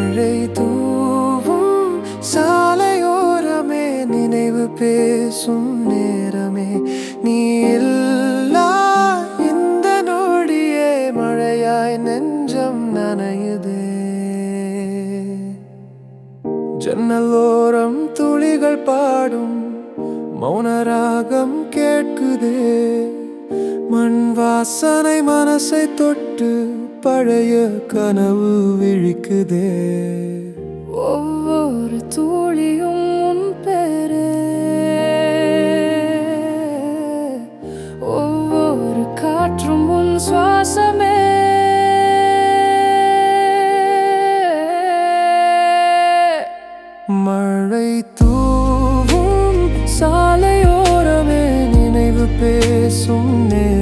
மழை தூவும் சாலையோரமே நினைவு பேசும் நேரமே நீ இல்லா இந்த நொடியே மழையாய் நெஞ்சம் நனையுதே ஜன்னலோரம் துளிகள் பாடும் மௌனராகம் கேட்குதே மண் வாசனை மனசை தொட்டு பழைய கனவு விழிக்குதே ஒவ்வொரு தூளியும் உன் பேரே ஒவ்வொரு காற்றும் உன் சுவாசமே மழை தூவும் சாலையோரமே நினைவு பேசும் நேரமே